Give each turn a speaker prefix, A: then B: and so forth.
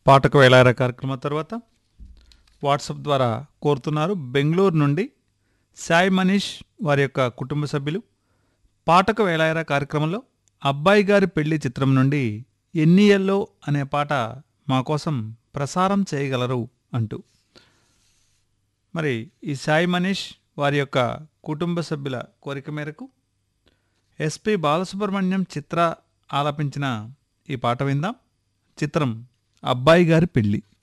A: పాటకు వేలార కార్యక్రమం తర్వాత వాట్సాప్ ద్వారా కోరుతున్నారు బెంగళూరు నుండి సాయి మనీష్ వారి యొక్క కుటుంబ సభ్యులు పాటకు వేలాయరా కార్యక్రమంలో అబ్బాయి గారి పెళ్లి చిత్రం నుండి ఎన్నియల్లో అనే పాట మా కోసం ప్రసారం చేయగలరు అంటూ మరి ఈ సాయి మనీష్ వారి యొక్క కుటుంబ సభ్యుల కోరిక మేరకు ఎస్పి బాలసుబ్రహ్మణ్యం చిత్ర ఆలపించిన ఈ పాట విందాం చిత్రం అబ్బాయి గారి పెళ్లి